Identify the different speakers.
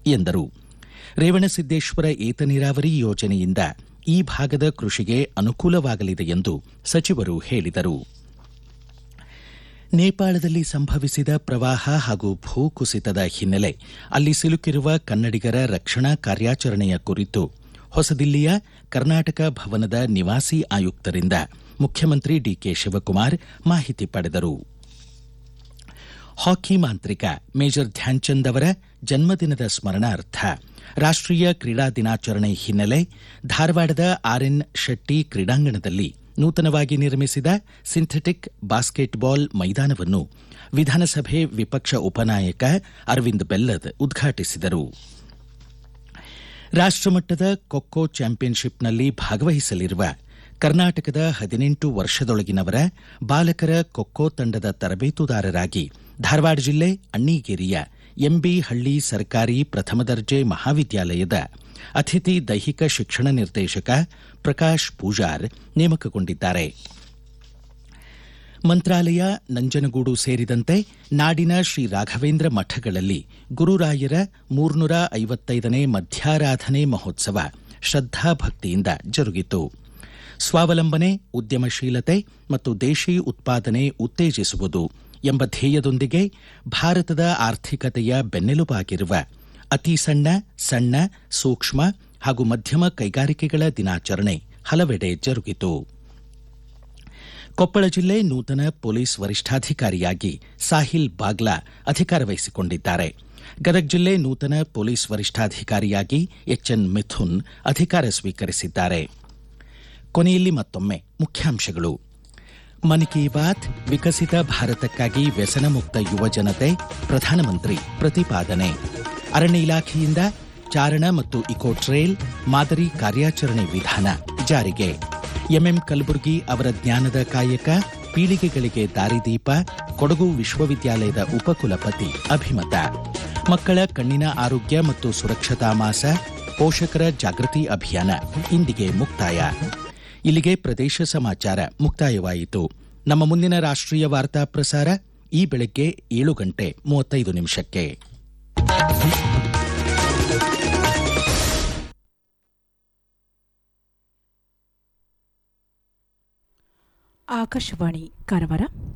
Speaker 1: ಎಂದರು ರೇವಣಸಿದ್ದೇಶ್ವರ ಏತ ನೀರಾವರಿ ಯೋಜನೆಯಿಂದ ಈ ಭಾಗದ ಕೃಷಿಗೆ ಅನುಕೂಲವಾಗಲಿದೆ ಎಂದು ಸಚಿವರು ಹೇಳಿದರು ನೇಪಾಳದಲ್ಲಿ ಸಂಭವಿಸಿದ ಪ್ರವಾಹ ಹಾಗೂ ಭೂಕುಸಿತದ ಹಿನ್ನೆಲೆ ಅಲ್ಲಿ ಸಿಲುಕಿರುವ ಕನ್ನಡಿಗರ ರಕ್ಷಣಾ ಕಾರ್ಯಾಚರಣೆಯ ಕುರಿತು ಹೊಸದಿಲ್ಲಿಯ ಕರ್ನಾಟಕ ಭವನದ ನಿವಾಸಿ ಆಯುಕ್ತರಿಂದ ಮುಖ್ಯಮಂತ್ರಿ ಡಿಕೆ ಶಿವಕುಮಾರ್ ಮಾಹಿತಿ ಪಡೆದರು ಹಾಕಿ ಮಾಂತ್ರಿಕ ಮೇಜರ್ ಧ್ಯಾನ್ಚಂದ್ ಅವರ ಜನ್ಮದಿನದ ಸ್ಮರಣಾರ್ಥ ರಾಷ್ಟೀಯ ಕ್ರೀಡಾ ದಿನಾಚರಣೆ ಹಿನ್ನೆಲೆ ಧಾರವಾಡದ ಆರ್ಎನ್ ಶೆಟ್ಟಿ ಕ್ರೀಡಾಂಗಣದಲ್ಲಿ ನೂತನವಾಗಿ ನಿರ್ಮಿಸಿದ ಸಿಂಥೆಟಿಕ್ ಬಾಸ್ಕೆಟ್ಬಾಲ್ ಮೈದಾನವನ್ನು ವಿಧಾನಸಭೆ ವಿಪಕ್ಷ ಉಪನಾಯಕ ಅರವಿಂದ್ ಬೆಲ್ಲದ್ ಉದ್ಘಾಟಿಸಿದರು ರಾಷ್ಟಮಟ್ಟದ ಖೋಖೋ ಚಾಂಪಿಯನ್ಶಿಪ್ನಲ್ಲಿ ಭಾಗವಹಿಸಲಿರುವ ಕರ್ನಾಟಕದ ಹದಿನೆಂಟು ವರ್ಷದೊಳಗಿನವರ ಬಾಲಕರ ಖೋಖೋ ತಂಡದ ತರಬೇತುದಾರರಾಗಿ ಧಾರವಾಡ ಜಿಲ್ಲೆ ಅಣ್ಣಿಗೇರಿಯ ಎಂಬಿ ಹಳ್ಳಿ ಸರ್ಕಾರಿ ಪ್ರಥಮ ದರ್ಜೆ ಮಹಾವಿದ್ಯಾಲಯದ ಅತಿಥಿ ದೈಹಿಕ ಶಿಕ್ಷಣ ನಿರ್ದೇಶಕ ಪ್ರಕಾಶ್ ಪೂಜಾರ್ ನೇಮಕಗೊಂಡಿದ್ದಾರೆ ಮಂತ್ರಾಲಯ ನಂಜನಗೂಡು ಸೇರಿದಂತೆ ನಾಡಿನ ಶ್ರೀ ರಾಘವೇಂದ್ರ ಮಠಗಳಲ್ಲಿ ಗುರುರಾಯರ ಮೂರ್ನೂರ ಐವತ್ತೈದನೇ ಮಧ್ಯಾರಾಧನೆ ಮಹೋತ್ಸವ ಶ್ರದ್ಧಾಭಕ್ತಿಯಿಂದ ಜರುಗಿತು ಸ್ವಾವಲಂಬನೆ ಉದ್ಯಮಶೀಲತೆ ಮತ್ತು ದೇಶಿ ಉತ್ಪಾದನೆ ಉತ್ತೇಜಿಸುವುದು ಎಂಬ ಧ್ಯೇಯದೊಂದಿಗೆ ಭಾರತದ ಆರ್ಥಿಕತೆಯ ಬೆನ್ನೆಲುಬಾಗಿರುವ ಅತಿ ಸಣ್ಣ ಸಣ್ಣ ಸೂಕ್ಷ್ಮ ಹಾಗೂ ಮಧ್ಯಮ ಕೈಗಾರಿಕೆಗಳ ದಿನಾಚರಣೆ ಹಲವೆಡೆ ಜರುಗಿತು ಕೊಪ್ಪಳ ಜಿಲ್ಲೆ ನೂತನ ಪೊಲೀಸ್ ವರಿಷ್ಠಾಧಿಕಾರಿಯಾಗಿ ಸಾಹಿಲ್ ಬಾಗ್ಲಾ ಅಧಿಕಾರ ವಹಿಸಿಕೊಂಡಿದ್ದಾರೆ ಗದಗ ಜಿಲ್ಲೆ ನೂತನ ಪೊಲೀಸ್ ವರಿಷ್ಠಾಧಿಕಾರಿಯಾಗಿ ಎಚ್ಎನ್ ಮಿಥುನ್ ಅಧಿಕಾರ ಸ್ವೀಕರಿಸಿದ್ದಾರೆ ಕೊನೆಯಲ್ಲಿ ಮತ್ತೊಮ್ಮೆ ಮುಖ್ಯಾಂಶಗಳು ಮನ್ ಕಿ ಬಾತ್ ವಿಕಸಿತ ಭಾರತಕ್ಕಾಗಿ ವ್ಯಸನ ಮುಕ್ತ ಯುವ ಜನತೆ ಪ್ರಧಾನಮಂತ್ರಿ ಪ್ರತಿಪಾದನೆ ಅರಣ್ಯ ಇಲಾಖೆಯಿಂದ ಚಾರಣ ಮತ್ತು ಇಕೋ ಟ್ರೇಲ್ ಮಾದರಿ ಕಾರ್ಯಾಚರಣೆ ವಿಧಾನ ಜಾರಿಗೆ ಎಂಎಂ ಕಲಬುರ್ಗಿ ಅವರ ಜ್ಞಾನದ ಕಾಯಕ ಪೀಳಿಗೆಗಳಿಗೆ ದಾರಿದೀಪ ಕೊಡಗು ವಿಶ್ವವಿದ್ಯಾಲಯದ ಉಪಕುಲಪತಿ ಅಭಿಮತ ಮಕ್ಕಳ ಕಣ್ಣಿನ ಆರೋಗ್ಯ ಮತ್ತು ಸುರಕ್ಷತಾ ಮಾಸ ಪೋಷಕರ ಜಾಗೃತಿ ಅಭಿಯಾನ ಇಂದಿಗೆ ಮುಕ್ತಾಯ ಇಲ್ಲಿಗೆ ಪ್ರದೇಶ ಸಮಾಚಾರ ಮುಕ್ತಾಯವಾಯಿತು ನಮ್ಮ ಮುಂದಿನ ರಾಷ್ಟ್ರೀಯ ವಾರ್ತಾ ಪ್ರಸಾರ ಈ ಬೆಳಗ್ಗೆ ಏಳು ಗಂಟೆ ಮೂವತ್ತೈದು ನಿಮಿಷಕ್ಕೆ
Speaker 2: ಆಕಾಶವಾಣಿ ಕಾರವಾರ